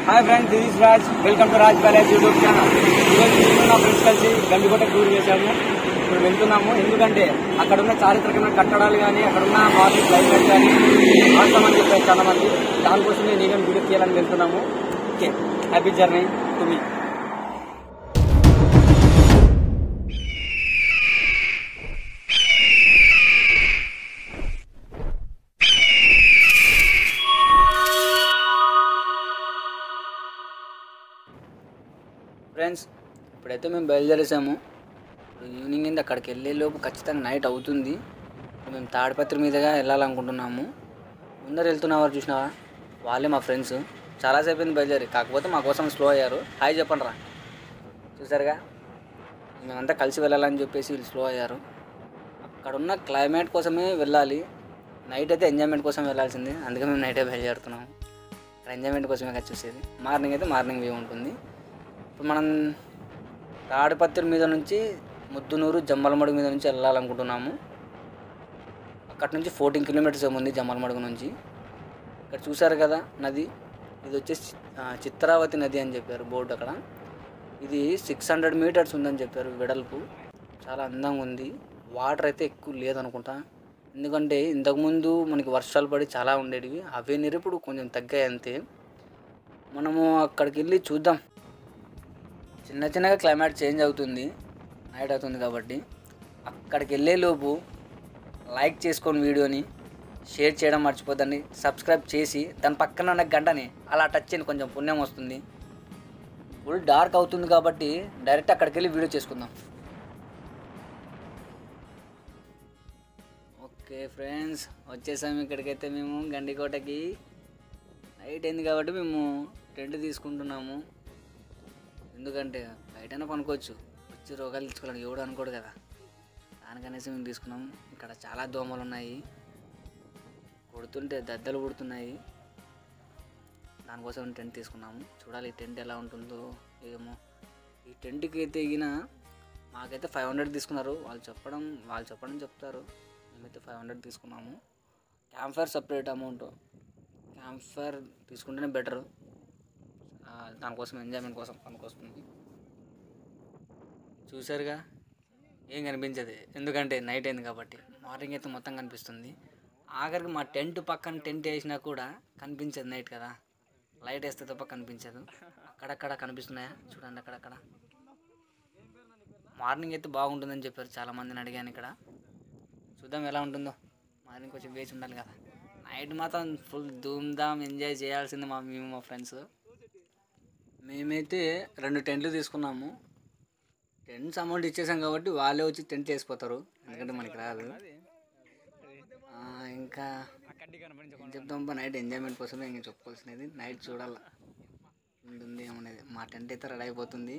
Hi friends this is Raj welcome to Raj బ్యాలేజ్ YouTube channel ఈరోజు నేను నా ఫ్రెండ్స్ కలిసి గండికోట టూర్ చేశాము ఇప్పుడు వెళ్తున్నాము ఎందుకంటే అక్కడ ఉన్న చారిత్రకమైన కట్టడాలు కానీ అక్కడ ఉన్న మార్నింగ్ క్లైమేట్ కానీ వాస్తవమని చెప్పారు చాలా మంది దానికోసమే నేను వీడియో తీయాలని వెళ్తున్నాము ఓకే హ్యాపీ జర్నీ టు మీ ఫ్రెండ్స్ ఇప్పుడైతే మేము బయలుదేరేసాము ఇప్పుడు ఈవినింగ్ అయింది అక్కడికి వెళ్ళే లోపు ఖచ్చితంగా నైట్ అవుతుంది ఇప్పుడు మేము తాడిపత్రి మీదుగా వెళ్ళాలనుకుంటున్నాము ముందర వెళ్తున్నవారు చూసినావా వాళ్ళే మా ఫ్రెండ్స్ చాలాసేపు అయింది బయలుదేరి కాకపోతే మా కోసం స్లో అయ్యారు హాయ్ చెప్పండి రా చూసారుగా మేమంతా కలిసి వెళ్ళాలని చెప్పేసి వీళ్ళు స్లో అయ్యారు అక్కడ ఉన్న క్లైమేట్ కోసమే వెళ్ళాలి నైట్ అయితే ఎంజాయ్మెంట్ కోసం వెళ్ళాల్సింది అందుకే మేము నైటే బయలుదేరుతున్నాము అక్కడ ఎంజాయ్మెంట్ కోసమే కదా చూసేది మార్నింగ్ అయితే మార్నింగ్ వ్యూ ఉంటుంది ఇప్పుడు మనం తాడిపత్రి మీద నుంచి ముద్దునూరు జమ్మలమడుగు మీద నుంచి వెళ్ళాలనుకుంటున్నాము అక్కడ నుంచి ఫోర్టీన్ కిలోమీటర్స్ ఏముంది జమ్మలమడుగు నుంచి ఇక్కడ చూసారు కదా నది ఇది వచ్చేసి ఆ, చిత్రావతి నది అని చెప్పారు బోర్డు అక్కడ ఇది సిక్స్ హండ్రెడ్ మీటర్స్ ఉందని చెప్పారు వెడల్పు చాలా అందంగా ఉంది వాటర్ అయితే ఎక్కువ లేదనుకుంటా ఎందుకంటే ఇంతకుముందు మనకి వర్షాలు పడి చాలా ఉండేటివి అవే నీరు ఇప్పుడు కొంచెం తగ్గాయి అంతే మనము అక్కడికి వెళ్ళి చూద్దాం చిన్న చిన్నగా క్లైమేట్ చేంజ్ అవుతుంది నైట్ అవుతుంది కాబట్టి అక్కడికి వెళ్ళే లోపు లైక్ చేసుకొని వీడియోని షేర్ చేయడం మర్చిపోద్దండి సబ్స్క్రైబ్ చేసి దాని పక్కన ఉన్న గంటని అలా టచ్ చేయండి కొంచెం పుణ్యం వస్తుంది ఫుల్ డార్క్ అవుతుంది కాబట్టి డైరెక్ట్ అక్కడికి వెళ్ళి వీడియో చేసుకుందాం ఓకే ఫ్రెండ్స్ వచ్చేసాము ఇక్కడికైతే మేము గండికోటకి నైట్ అయింది కాబట్టి మేము టెంట్ తీసుకుంటున్నాము ఎందుకంటే బయటైనా పనుకోవచ్చు వచ్చి రోగాలు తెచ్చుకోవడానికి ఎవడు అనుకోడు కదా దానికనేసి మేము తీసుకున్నాం ఇక్కడ చాలా దోమలు ఉన్నాయి కొడుతుంటే దద్దలు పుడుతున్నాయి దానికోసం టెంట్ తీసుకున్నాము చూడాలి ఈ టెంట్ ఎలా ఉంటుందో ఏమో ఈ టెంట్కి అయితే ఎగిన మాకైతే ఫైవ్ హండ్రెడ్ తీసుకున్నారు వాళ్ళు చెప్పడం వాళ్ళు చెప్పడం చెప్తారు మేమైతే ఫైవ్ హండ్రెడ్ తీసుకున్నాము camp fire separate amount camp fire తీసుకుంటేనే బెటర్ దానికోసం ఎంజాయ్మెంట్ కోసం పనికొస్తుంది చూసారుగా ఏం కనిపించదు ఎందుకంటే నైట్ అయింది కాబట్టి మార్నింగ్ అయితే మొత్తం కనిపిస్తుంది ఆఖరికి మా టెంట్ పక్కన టెంట్ వేసినా కూడా కనిపించదు నైట్ కదా లైట్ వేస్తే తప్ప కనిపించదు అక్కడక్కడ కనిపిస్తున్నాయా చూడండి అక్కడక్కడ మార్నింగ్ అయితే బాగుంటుందని చెప్పారు చాలా మందిని అడిగాను ఇక్కడ చూద్దాం ఎలా ఉంటుందో మార్నింగ్ కొంచెం వేచి ఉండాలి కదా నైట్ మాత్రం ఫుల్ ధూమ్ ధామ్ ఎంజాయ్ చేయాల్సింది మా మేము మా ఫ్రెండ్స్ మేమైతే రెండు టెంట్లు తీసుకున్నాము టెంట్స్ అమౌంట్ ఇచ్చేసాం కాబట్టి వాళ్ళే వచ్చి టెంట్ వేసిపోతారు ఎందుకంటే మనకి రాదు ఆ, ఇంకా ఏం చెప్తాం నైట్ ఎంజాయ్మెంట్ కోసమే ఇంకా చెప్పుకోవాల్సినది నైట్ చూడాలి ఉంటుంది ఏమనేది మా టెంట్ అయితే రెడీ అయిపోతుంది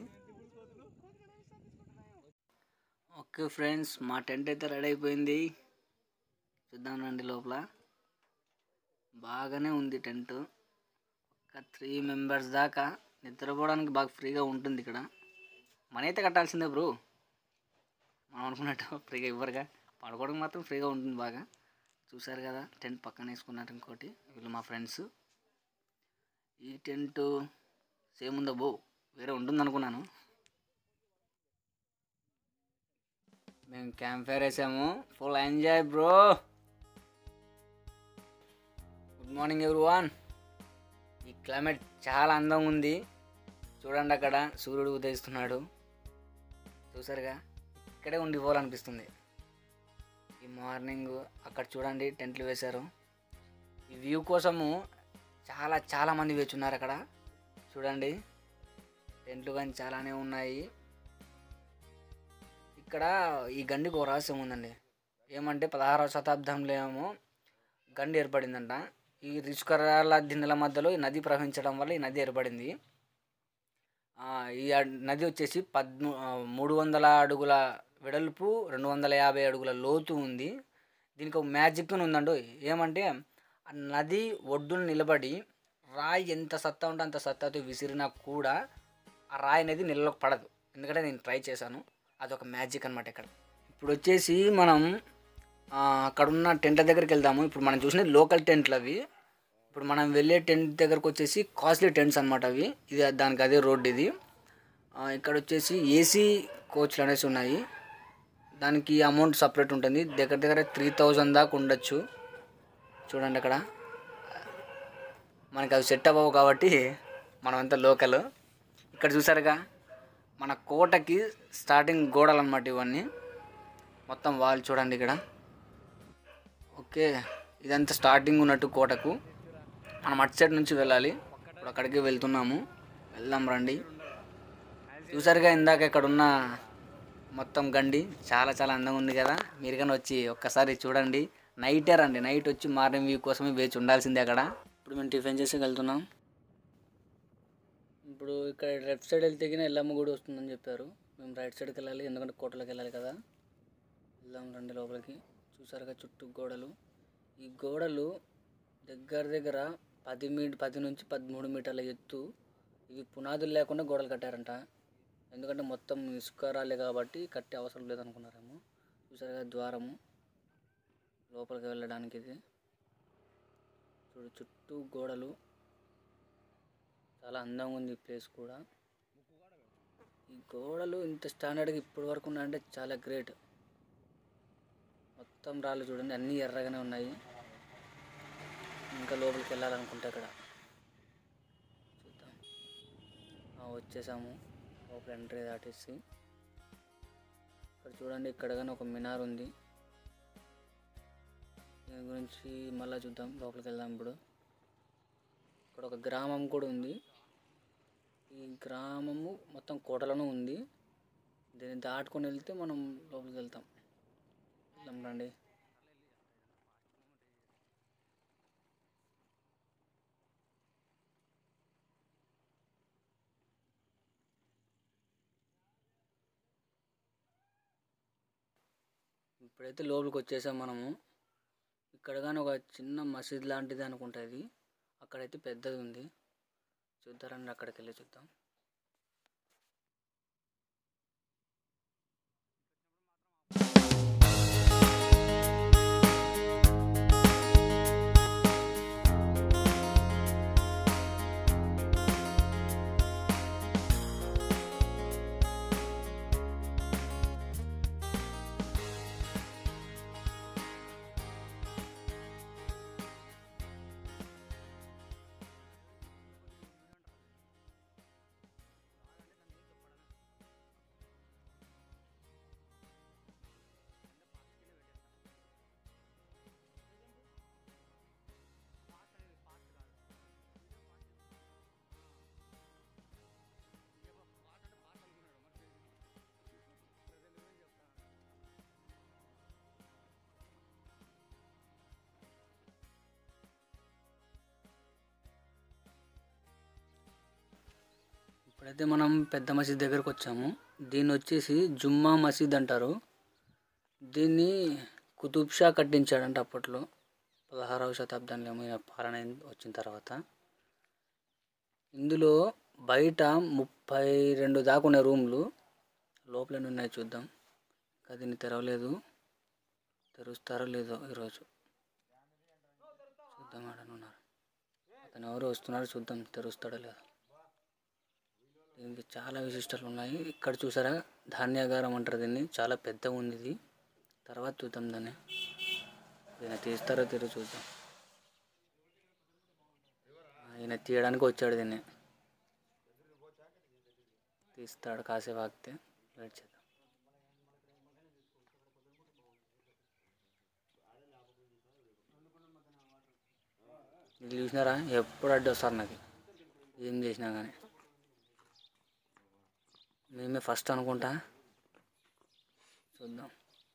ఓకే ఫ్రెండ్స్ మా టెంట్ అయితే రెడీ అయిపోయింది చూద్దాం రండి లోపల బాగానే ఉంది టెంట్ ఒక త్రీ మెంబర్స్ దాకా నిద్రపోవడానికి బాగా ఫ్రీగా ఉంటుంది ఇక్కడ మనీ అయితే కట్టాల్సిందే బ్రో మనం అనుకున్నట్టు ఫ్రీగా ఇవ్వరుగా పడుకోవడానికి మాత్రం ఫ్రీగా ఉంటుంది బాగా చూసారు కదా టెంట్ పక్కన వేసుకున్నట్టు ఇంకోటి వీళ్ళు మా ఫ్రెండ్స్ ఈ టెంట్ సేమ్ ఉందా బో వేరే ఉంటుంది అనుకున్నాను మేము క్యాంప్ ఫైర్ వేసాము full enjoy bro good morning everyone ఈ క్లైమేట్ చాలా అందంగా ఉంది చూడండి అక్కడ సూర్యుడు ఉదయిస్తున్నాడు చూసారుగా ఇక్కడే ఉండిపోవాలనిపిస్తుంది ఈ మార్నింగ్ అక్కడ చూడండి టెంట్లు వేశారు ఈ వ్యూ కోసము చాలా చాలా మంది వేచున్నారు అక్కడ చూడండి టెంట్లు కానీ చాలానే ఉన్నాయి ఇక్కడ ఈ గండికి ఒక రహస్యం ఉందండి ఏమంటే పదహారవ శతాబ్దంలో ఏమో గండి ఏర్పడిందంట ఈ రుచికరాల దిన్నెల మధ్యలో ఈ నది ప్రవహించడం వల్ల ఈ నది ఏర్పడింది ఆ, ఈ అడ్- నది వచ్చేసి పద్ము ఆ, మూడు వందల అడుగుల వెడల్పు రెండు వందల యాభై అడుగుల లోతు ఉంది దీనికి ఒక మ్యాజిక్ అని ఉందండి ఏమంటే ఆ నది ఒడ్డున నిలబడి రాయి ఎంత సత్తా ఉంటే అంత సత్తాతో విసిరినా కూడా ఆ రాయి అనేది నీళ్ళలోకి పడదు ఎందుకంటే నేను ట్రై చేశాను అదొక మ్యాజిక్ అనమాట ఇక్కడ ఇప్పుడు వచ్చేసి మనం ఆ, అక్కడ ఉన్న టెంట్ల దగ్గరికి వెళ్దాము ఇప్పుడు మనం చూసిన లోకల్ టెంట్లు అవి ఇప్పుడు మనం వెళ్ళే టెంట్ దగ్గరకు వచ్చేసి కాస్ట్లీ టెంట్స్ అనమాట అవి ఇది దానికి అదే రోడ్ ఇది ఆ, ఇక్కడ వచ్చేసి ఏసీ కోచ్లు అనేసి ఉన్నాయి దానికి అమౌంట్ సపరేట్ ఉంటుంది దగ్గర దగ్గర త్రీ థౌజండ్ దాకా ఉండొచ్చు చూడండి అక్కడ మనకి అవి సెట్ అవ్వవు కాబట్టి మనమంతా లోకల్ ఇక్కడ చూసారుగా మన కోటకి స్టార్టింగ్ గోడలు అనమాట ఇవన్నీ మొత్తం వాళ్ళు చూడండి ఇక్కడ ఓకే ఇదంతా స్టార్టింగ్ ఉన్నట్టు కోటకు మనం అటు సైడ్ నుంచి వెళ్ళాలి ఇప్పుడు అక్కడికి వెళ్తున్నాము వెళ్దాం రండి చూసారుగా ఇందాక ఇక్కడ ఉన్న మొత్తం గండి చాలా చాలా అందంగా ఉంది కదా మీరు కానీ వచ్చి ఒక్కసారి చూడండి నైటే రండి నైట్ వచ్చి మార్నింగ్ వ్యూ కోసమే వేచి ఉండాల్సిందే అక్కడ ఇప్పుడు మేము టిఫిన్ చేసి వెళ్తున్నాం ఇప్పుడు ఇక్కడ లెఫ్ట్ సైడ్ వెళ్తే గిన ఎల్లమ్మ గుడి వస్తుందని చెప్పారు మేము రైట్ సైడ్కి వెళ్ళాలి ఎందుకంటే కోటలోకి వెళ్ళాలి కదా వెళ్దాం రండి లోపలికి చూసారుగా చుట్టూ గోడలు ఈ గోడలు దగ్గర దగ్గర పది మీ పది నుంచి పదమూడు మీటర్ల ఎత్తు ఇవి పునాదులు లేకుండా గోడలు కట్టారంట ఎందుకంటే మొత్తం ఇసుక రాలే కాబట్టి కట్టే అవసరం లేదనుకున్నారేమో చూసారుగా ద్వారము లోపలికి వెళ్ళడానికి ఇది చూడు చుట్టూ గోడలు చాలా అందంగా ఉంది ఈ ప్లేస్ కూడా ఈ గోడలు ఇంత స్టాండర్డ్గా ఇప్పటి వరకు ఉన్నాయంటే చాలా గ్రేట్ మొత్తం రాళ్ళు చూడండి అన్నీ ఎర్రగానే ఉన్నాయి ఇంకా లోపలికి వెళ్ళాలనుకుంటే అక్కడ చూద్దాం ఆ, వచ్చేసాము లోపల ఎంట్రీ దాటేసి ఇక్కడ చూడండి ఇక్కడ కానీ ఒక మినార్ ఉంది దీని గురించి మళ్ళీ చూద్దాం లోపలికి వెళ్దాం ఇప్పుడు ఇక్కడ ఒక గ్రామం కూడా ఉంది ఈ గ్రామము మొత్తం కోటలోనూ ఉంది దీన్ని దాటుకొని వెళ్తే మనం లోపలికి వెళ్తాం వెళ్దాం రండి ఇప్పుడైతే లోపలికి వచ్చేసాం మనము ఇక్కడ కానీ ఒక చిన్న మసీద్ లాంటిది అనుకుంటా ఇది అక్కడైతే పెద్దది ఉంది చూద్దారండి అక్కడికి వెళ్ళి చూద్దాం ఇప్పుడైతే మనం పెద్ద మసీద్ దగ్గరకు వచ్చాము దీన్ని వచ్చేసి జుమ్మా మసీద్ అంటారు దీన్ని కుతుబ్ షా కట్టించాడంట అప్పట్లో పదహారవ శతాబ్దంలో ఏమైనా పాలన వచ్చిన తర్వాత ఇందులో బయట ముప్పై రెండు దాకా ఉన్నాయి రూమ్లు లోపల ఎన్ని ఉన్నాయి చూద్దాం ఇంకా దీన్ని తెరవలేదు తెరుస్తారో లేదో ఈరోజు చూద్దాం ఆడ ఉన్నారు అతను ఎవరు వస్తున్నారు చూద్దాం తెరుస్తాడో లేదో దీనికి చాలా విశిష్టలు ఉన్నాయి ఇక్కడ చూసారా ధాన్యాగారం అంటారు దీన్ని చాలా పెద్దగా ఉంది ఇది తర్వాత చూద్దాం దాన్ని ఈయన తీస్తారో తీరో చూద్దాం ఈయన తీయడానికి వచ్చాడు దీన్ని తీస్తాడు కాసేపు ఆగితే వెయిట్ చేద్దాం ఇది చూసినారా ఎప్పుడు అడ్డు వస్తారు నాకు ఏం చేసినా కానీ మేమే ఫస్ట్ అనుకుంటా చూద్దాం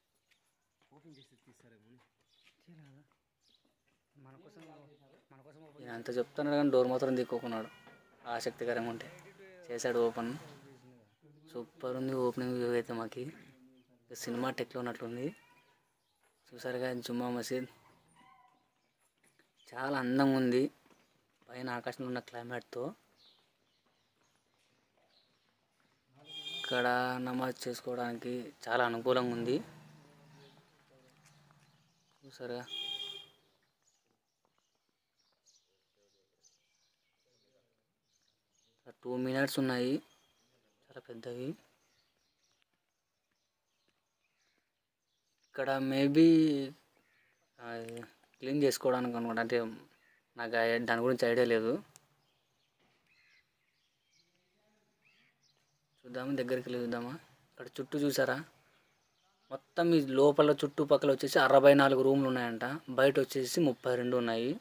నేను అంత చెప్తున్నాడు కానీ డోర్ మాత్రం దిక్కుకున్నాడు ఆసక్తికరంగా ఉంటే చేశాడు ఓపెన్ సూపర్ ఉంది ఓపెనింగ్ వ్యూ అయితే మాకి సినిమా టెక్లో ఉన్నట్లుంది చూసారుగా జుమ్మా మసీద్ చాలా అందంగా ఉంది పైన ఆకాశంలో ఉన్న క్లైమేట్తో ఇక్కడ నమాజ్ చేసుకోవడానికి చాలా అనుకూలంగా ఉంది చూసారా టూ మినిట్స్ ఉన్నాయి చాలా పెద్దవి ఇక్కడ మేబీ క్లీన్ చేసుకోవడానికి అనుకుంటా అంటే నాకు ఐ- దాని గురించి ఐడియా లేదు చూద్దాము దగ్గరికి వెళ్ళి చూద్దామా ఇక్కడ చుట్టూ చూసారా మొత్తం ఈ లోపల చుట్టుపక్కల వచ్చేసి అరవై నాలుగు రూమ్లు ఉన్నాయంట బయట వచ్చేసి ముప్పై రెండు ఉన్నాయి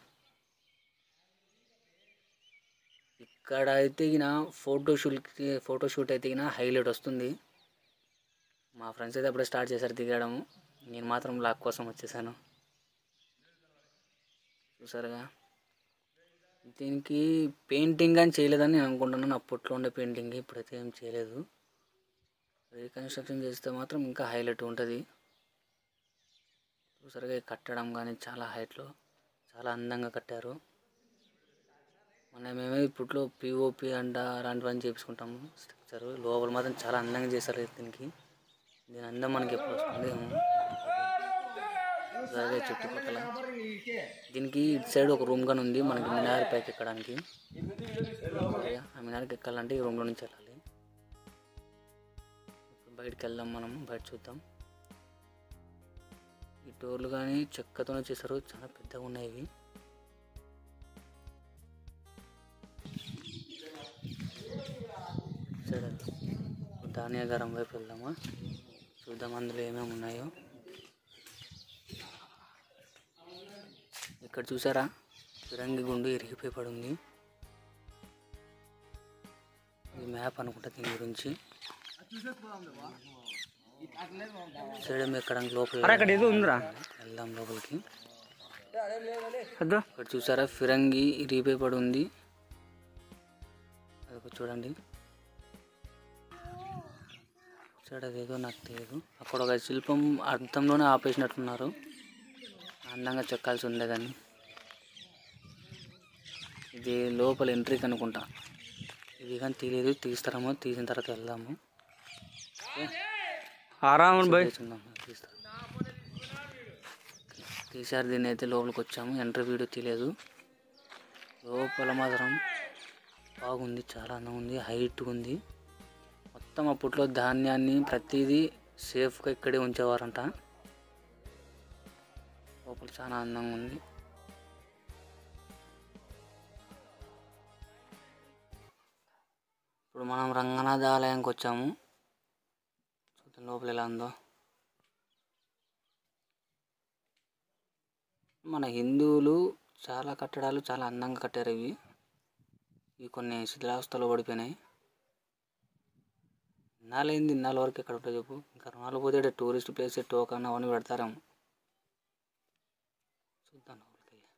ఇక్కడ అయితే ఇగిన ఫోటోషూట్కి ఫోటోషూట్ అయితే ఇగిన హైలైట్ వస్తుంది మా ఫ్రెండ్స్ అయితే అప్పుడే స్టార్ట్ చేశారు దిగడము నేను మాత్రం లాక్ కోసం వచ్చేసాను చూసారుగా దీనికి పెయింటింగ్ అని చేయలేదని నేను అనుకుంటున్నాను అప్పట్లో ఉండే పెయింటింగ్ ఇప్పుడైతే ఏం చేయలేదు రీకన్స్ట్రక్షన్ చేస్తే మాత్రం ఇంకా హైలైట్ ఉంటుంది చూసారుగా ఈ కట్టడం కానీ చాలా హైట్లో చాలా అందంగా కట్టారు మన మేమే ఇప్పట్లో పిఓపి అంట అలాంటివన్నీ చేపించుకుంటాము స్ట్రక్చర్ లోపల మాత్రం చాలా అందంగా చేశారు దీనికి దీని అందం మనకి ఎప్పుడు వస్తుంది ఏమో అలాగే చుట్టుపక్కల దీనికి ఇటు సైడ్ ఒక రూమ్ గాని ఉంది మనకి మినార్ పైకి ఎక్కడానికి అలాగే ఆ మినార్కి ఎక్కాలంటే ఈ రూమ్లో నుంచి వెళ్ళాలి ఇప్పుడు బయటికి వెళ్దాం మనం బయట చూద్దాం ఈ డోర్లు కానీ చెక్కతోనే చేశారు చాలా పెద్దగా ఉన్నాయి ఇవి సైడ్ ధాన్యాగారం వైపు వెళ్దామా చూద్దాం అందులో ఏమేమి ఉన్నాయో ఇక్కడ చూసారా ఫిరంగి గుండు ఇరిగిపోయి పడి ఉంది ఇది మ్యాప్ అనుకుంటా దీని గురించి సైడ్ ఎక్కడానికి లోపల అక్కడ ఏదో ఉందిరా వెళ్దాం లోపలికి అద్దో ఇక్కడ చూసారా ఫిరంగి ఇరిగిపోయి పడి ఉంది అదొక చూడండి సైడ్ అదేదో నాకు తెలియదు అక్కడ ఒక శిల్పం అర్థంలోనే ఆపేసినట్టున్నారు అందంగా చెక్కాల్సి ఉండేదని ఇది లోపల ఎంట్రీకి అనుకుంటా ఇది కానీ తెలియదు తీస్తారేమో తీసిన తర్వాత వెళ్దాము ఆరామ్ బాయ్ చూద్దాం, తీస్తారు తీసారు దీన్ని అయితే లోపలికి వచ్చాము ఎంట్రీ వీడియో తీయలేదు లోపల మాత్రం బాగుంది చాలా అందంగా ఉంది హైట్ ఉంది మొత్తం అప్పట్లో ధాన్యాన్ని ప్రతిదీ సేఫ్గా ఇక్కడే ఉంచేవారంట లోపల చాలా అందంగా ఉంది ఇప్పుడు మనం రంగనాథ ఆలయానికి వచ్చాము చూద్దాం లోపల ఎలా ఉందో మన హిందువులు చాలా కట్టడాలు చాలా అందంగా కట్టారు ఇవి ఇవి కొన్ని శిథిలావస్థలో పడిపోయినాయి ఇన్నాళ్ళైంది ఇన్నాళ్ళ వరకు ఎక్కడ ఉంటాయి చెప్పు ఇంకా రుణాలు పోతే ఈడ టూరిస్ట్ ప్లేస్ టోకన్ అవన్నీ పెడతారేమో చూద్దాం లోపలికి వెళ్ళి.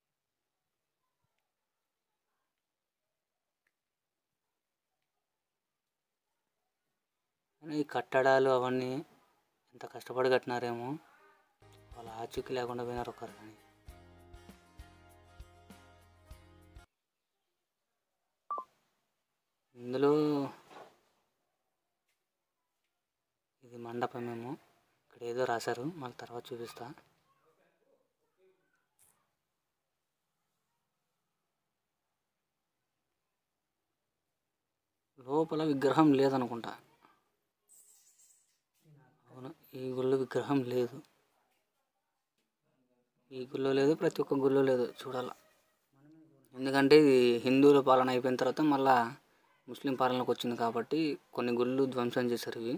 కానీ ఈ కట్టడాలు అవన్నీ ఎంత కష్టపడి కట్టినారేమో వాళ్ళ ఆచూకీ లేకుండా పోయినారు ఒకరు కానీ ఇందులో ఇది మండపమేమో ఇక్కడ ఏదో రాశారు మళ్ళీ తర్వాత చూపిస్తా లోపల విగ్రహం లేదనుకుంటా అవును ఈ గుళ్ళు విగ్రహం లేదు ఈ గుళ్ళో లేదు ప్రతి ఒక్క గుళ్ళో లేదు చూడాల ఎందుకంటే ఇది హిందువుల పాలన అయిపోయిన తర్వాత మళ్ళా ముస్లిం పాలనకు వచ్చింది కాబట్టి కొన్ని గుళ్ళు ధ్వంసం చేశారు ఇవి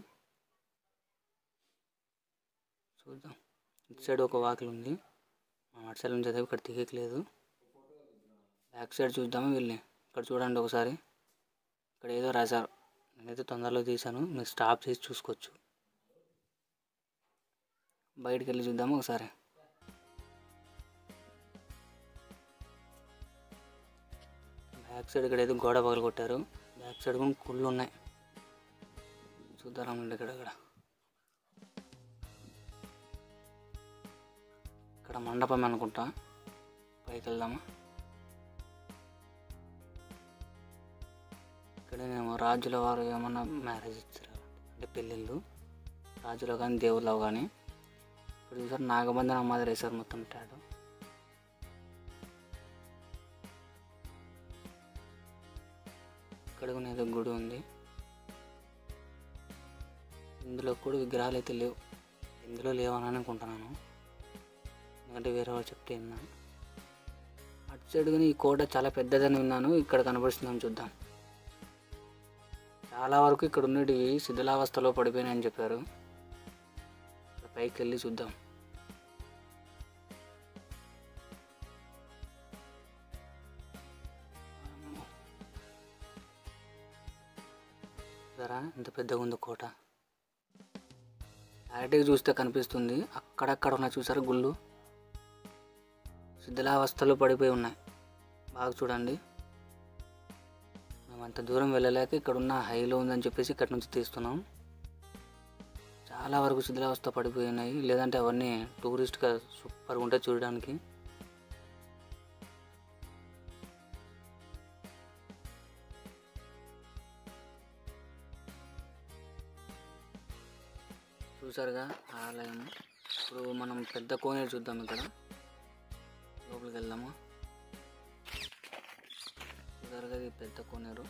చూద్దాం ఇటు సైడ్ ఒక వాకిలి ఉంది మనం అటు సైడ్ నుంచి చదివి ఇక్కడ దిగట్లేదు బ్యాక్ సైడ్ చూద్దాము వెళ్ళి ఇక్కడ చూడండి ఒకసారి ఇక్కడ ఏదో రాశారు నేనైతే తొందరలో తీశాను మీరు స్టాప్ చేసి చూసుకోవచ్చు బయటికి వెళ్ళి చూద్దాము ఒకసారి బ్యాక్ సైడ్ ఇక్కడ ఏదో గోడ పగలు కొట్టారు బ్యాక్ సైడ్ కూడా కుళ్ళు ఉన్నాయి చూద్దాం ఇక్కడ ఇక్కడ ఇక్కడ మండపం అనుకుంటా పైకి వెళ్దామా ఇక్కడేమో రాజుల వారు ఏమన్నా మ్యారేజ్ ఇచ్చారు అంటే పెళ్ళిళ్ళు రాజులో కానీ దేవుళ్ళలో కానీ ఇక్కడ చూసారు నాగబంధన మాదిరి వేశారు మొత్తం టాటో ఇక్కడ కూడా ఏదో గుడి ఉంది ఇందులో కూడా విగ్రహాలు అయితే లేవు ఇందులో లేవని అనుకుంటున్నాను ఎందుకంటే వేరే వాళ్ళు చెప్తే విన్నాను అటు సైడ్ కానీ ఈ కోట చాలా పెద్దదని విన్నాను ఇక్కడ కనబడుతుందని చూద్దాం చాలా వరకు ఇక్కడ ఉన్నవి శిథిలావస్థలో పడిపోయినాయని చెప్పారు ఇక్కడ పైకి వెళ్ళి చూద్దాం చూసారా ఎంత పెద్దగా ఉందో కోట క్లారిటీగా చూస్తే కనిపిస్తుంది అక్కడక్కడ ఉన్నాయి చూసారా గుళ్ళు శిథిలావస్థలో పడిపోయి ఉన్నాయి బాగా చూడండి మేము అంత దూరం వెళ్ళలేక ఇక్కడ ఉన్న హైలో ఉందని చెప్పేసి ఇక్కడ నుంచి తీస్తున్నాం చాలా వరకు శిథిలావస్థ పడిపోయి ఉన్నాయి లేదంటే అవన్నీ టూరిస్ట్గా సూపర్గా ఉంటాయి చూడడానికి చూసారుగా ఆలయం ఇప్పుడు మనం పెద్ద కోనేరు చూద్దాం ఇక్కడ లోపలికి వెళ్దామా చూసారుగా ఇది పెద్ద కోనేరు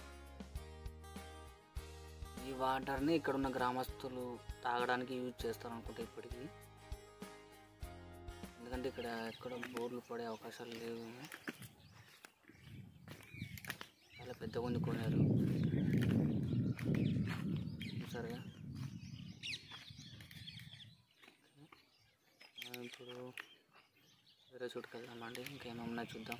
ఈ వాటర్ని ఇక్కడ ఉన్న గ్రామస్తులు తాగడానికి యూజ్ చేస్తారు అనుకుంటా ఇప్పటికీ ఎందుకంటే ఇక్కడ ఎక్కడ బోర్లు పడే అవకాశాలు లేవు చాలా పెద్దగా ఉంది కోనేరు చూసారుగా ఆ, ఇప్పుడు వేరే చోటుకి వెళ్దామండి ఇంకేమన్నా చూద్దాం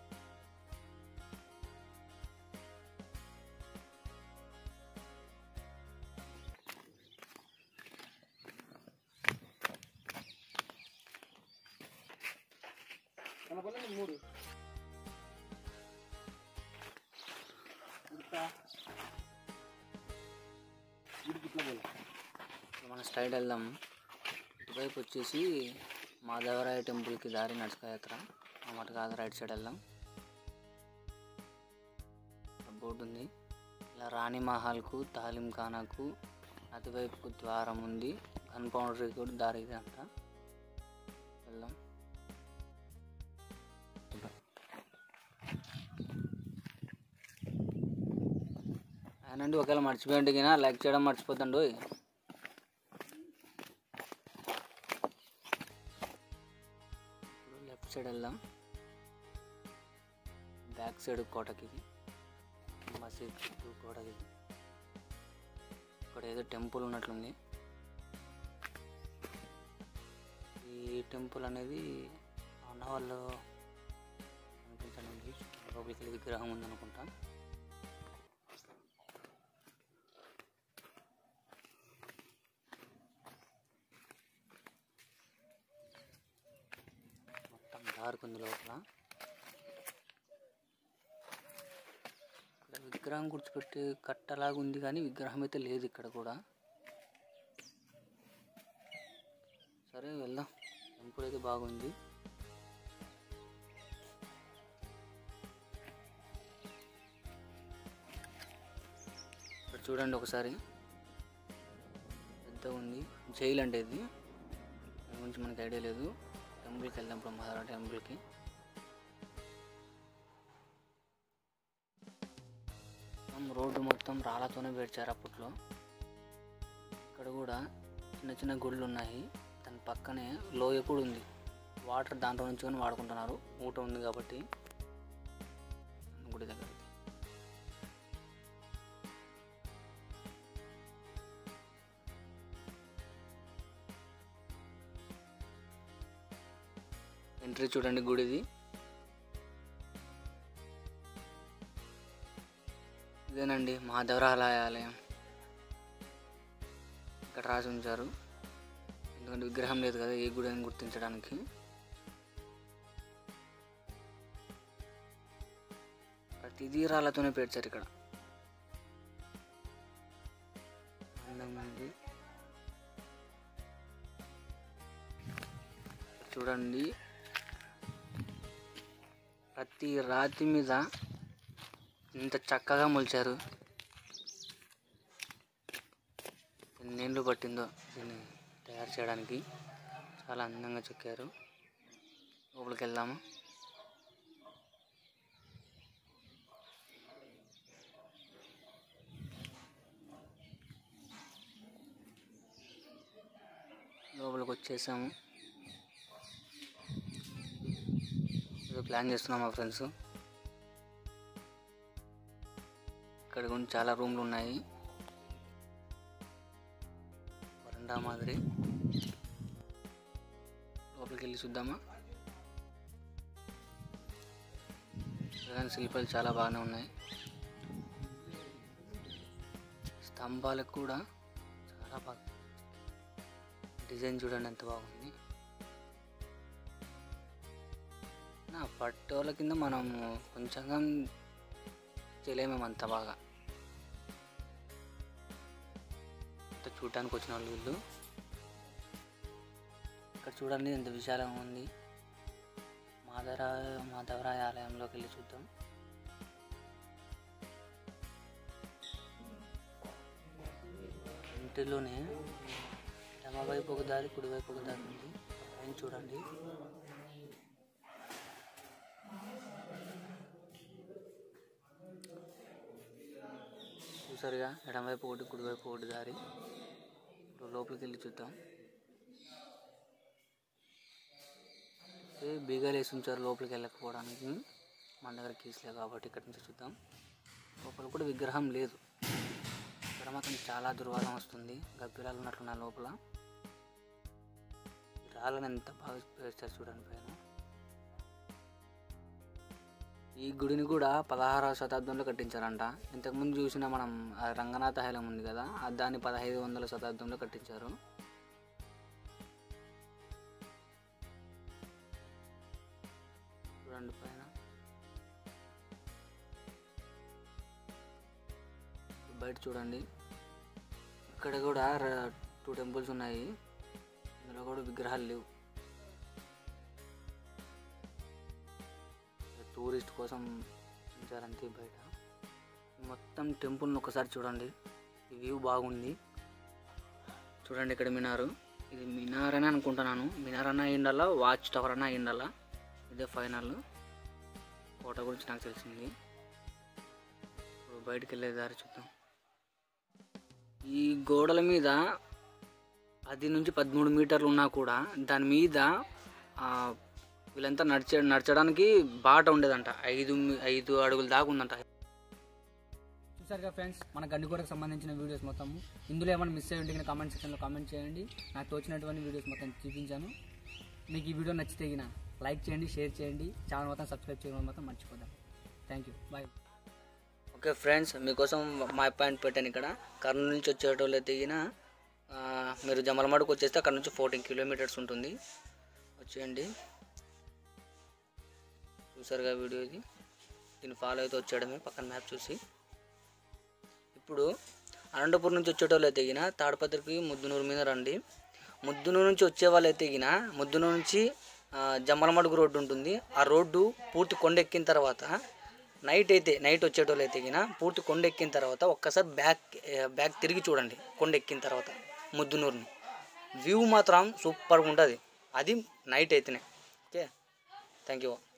మూడు ఇప్పుడు మనం స్ట్రైట్ వెళ్దాం ఇటువైపు వచ్చేసి మాధవరాయ టెంపుల్కి దారి నడుచుకోయాత్ర అన్నమాట కాదు రైట్ సైడ్ వెళ్దాం బోర్డు ఉంది ఇలా రాణి మహల్కు తాలిం ఖానాకు అటువైపుకు ద్వారం ఉంది కన్పౌండరీ కూడా దారి ఇది అంట వెళ్దాం అవునండి ఒకవేళ మర్చిపోయింటే కినా లైక్ చేయడం మర్చిపోతండు ఇప్పుడు లెఫ్ట్ సైడ్ వెళ్దాం బ్యాక్ సైడ్ కోటకి ఇది మసీద్ చుట్టూ కోటకి ఇది ఇక్కడ ఏదో టెంపుల్ ఉన్నట్లుంది ఈ టెంపుల్ అనేది అన్న వాళ్ళు అనిపించండి లోపలికి వెళ్ళి విగ్రహం ఉందనుకుంటా మొత్తం డార్క్ ఉంది లోపల ఇక్కడ విగ్రహం గుర్తుపెట్టి కట్టలాగా ఉంది కానీ విగ్రహం అయితే లేదు ఇక్కడ కూడా సరే వెళ్దాం టెంపుల్ అయితే బాగుంది ఇక్కడ చూడండి ఒకసారి పెద్ద ఉంది జైలు అంటే ఇది దాని గురించి మనకి ఐడియా లేదు టెంపుల్కి వెళ్దాం ఇప్పుడు మహారాజా టెంపుల్కి మొత్తం రోడ్డు మొత్తం రాళ్ళతోనే పేర్చారు అప్పట్లో ఇక్కడ కూడా చిన్న చిన్న గుళ్ళు ఉన్నాయి దాని పక్కనే లోయ కూడా ఉంది వాటర్ దాంట్లో నుంచి కానీ వాడుకుంటున్నారు ఊట ఉంది కాబట్టి గుడి దగ్గర ఎంట్రీ చూడండి గుడిది ఇదేనండి మాధవరాలయ ఆలయం ఇక్కడ రాసి ఉంచారు ఎందుకంటే విగ్రహం లేదు కదా ఏ గుడి అని గుర్తించడానికి ప్రతిదీ రాళ్ళతోనే పేర్చారు ఇక్కడ అందంగా ఉంది చూడండి ప్రతి రాతి మీద ఇంత చక్కగా మొలిచారు ఎన్నేళ్ళు పట్టిందో దీన్ని తయారు చేయడానికి చాలా అందంగా చెక్కారు లోపలికి వెళ్దాము లోపలికి వచ్చేసాము ఏదో ప్లాన్ చేస్తున్నాం మా ఫ్రెండ్స్ ఇక్కడ కూడా చాలా రూమ్లు ఉన్నాయి వరండా మాదిరి లోపలికి వెళ్ళి చూద్దామా చూడండి శిల్పాలు చాలా బాగానే ఉన్నాయి స్తంభాలకు కూడా చాలా బాగా డిజైన్ చూడండి ఎంత బాగుంది నా పట్టోల కింద మనము కొంచెంగా చేయలేమేమో అంత బాగా అంత చూడటానికి వచ్చిన వాళ్ళు వీళ్ళు ఇక్కడ చూడండి ఎంత విశాలంగా ఉంది మాధవరాయ మాధవరాయ ఆలయంలోకి వెళ్ళి చూద్దాం ఇంటిలోనే ఎడమ వైపు ఒక దారి కుడి వైపు ఒక దారి ఉంది పైన చూడండి చూసారుగా ఎడమవైపు ఒకటి కుడివైపు ఒకటి దారి ఇప్పుడు లోపలికి వెళ్ళి చూద్దాం ఏ బీగాలు వేసి ఉంచారు లోపలికి వెళ్ళకపోవడానికి మన దగ్గర కీస్లే కాబట్టి ఇక్కడ నుంచి చూద్దాం లోపల కూడా విగ్రహం లేదు ఇక్కడ మాత్రం చాలా దుర్వాసన వస్తుంది గబ్బిలాలు ఉన్నట్లున్న లోపల ఈ రాళ్ళని ఎంత బాగా వేస్తారు చూడండి పైన ఈ గుడిని కూడా పదహారవ శతాబ్దంలో కట్టించారంట ఇంతకుముందు చూసిన మనం ఆ రంగనాథ హైలం ఉంది కదా ఆ దాన్ని పదహైదు వందల శతాబ్దంలో కట్టించారు చూడండి పైన బయట చూడండి ఇక్కడ కూడా టూ టెంపుల్స్ ఉన్నాయి ఇందులో కూడా విగ్రహాలు లేవు టూరిస్ట్ కోసం ఉంచారంతే బయట మొత్తం టెంపుల్ని ఒకసారి చూడండి ఈ వ్యూ బాగుంది చూడండి ఇక్కడ మినారు ఇది మినార్ అని అనుకుంటున్నాను మినార్ అన్న అయ్యిండాలా వాచ్ టవర్ అన్న అయ్యిండాలా ఇదే ఫైనల్ కోట గురించి నాకు తెలిసింది ఇప్పుడు బయటికి వెళ్ళే దారి చూద్దాం ఈ గోడల మీద పది నుంచి పదమూడు మీటర్లు ఉన్నా కూడా దాని మీద ఆ, వీళ్ళంతా నడిచే నడచడానికి బాట ఉండేదంట ఐదు మీ- ఐదు అడుగుల దాకా ఉందంట చూసారుగా ఫ్రెండ్స్ మన గండికోటకు సంబంధించిన వీడియోస్ మొత్తం ఇందులో ఏమైనా మిస్ అయ్యి ఉంటే కామెంట్ సెక్షన్లో కామెంట్ చేయండి నాకు తోచినటువంటి వీడియోస్ మొత్తం చూపించాను మీకు ఈ వీడియో నచ్చితే గిన లైక్ చేయండి షేర్ చేయండి ఛానల్ మొత్తం సబ్స్క్రైబ్ చేయడం మొత్తం మర్చిపోదాం thank you bye okay friends మీకోసం మా పాయింట్ పెట్టాను ఇక్కడ కర్నూలు నుంచి వచ్చేటోళ్ళు దిగిన మీరు జమలమడుకు వచ్చేస్తే అక్కడ నుంచి ఫోర్టీన్ కిలోమీటర్స్ ఉంటుంది వచ్చేయండి చూసారుగా వీడియో ఇది దీన్ని ఫాలో అయితే వచ్చేయడమే పక్కన మ్యాప్ చూసి ఇప్పుడు అనంతపురం నుంచి వచ్చేటోళ్ళు అయితే దిగిన తాడపత్రికి ముద్దునూరు మీద రండి ముద్దునూరు నుంచి వచ్చే వాళ్ళు అయితే దిగిన ముద్దునూరు నుంచి ఆ, జమ్మలమడుగు రోడ్డు ఉంటుంది ఆ రోడ్డు పూర్తి కొండ ఎక్కిన తర్వాత నైట్ అయితే నైట్ వచ్చేటోళ్ళు అయితే దిగిన పూర్తి కొండ ఎక్కిన తర్వాత ఒక్కసారి బ్యాక్ బ్యాక్ తిరిగి చూడండి కొండ ఎక్కిన తర్వాత ముద్దునూరుని వ్యూ మాత్రం సూపర్గా ఉంటుంది అది నైట్ అయితేనే ఓకే థ్యాంక్ యూ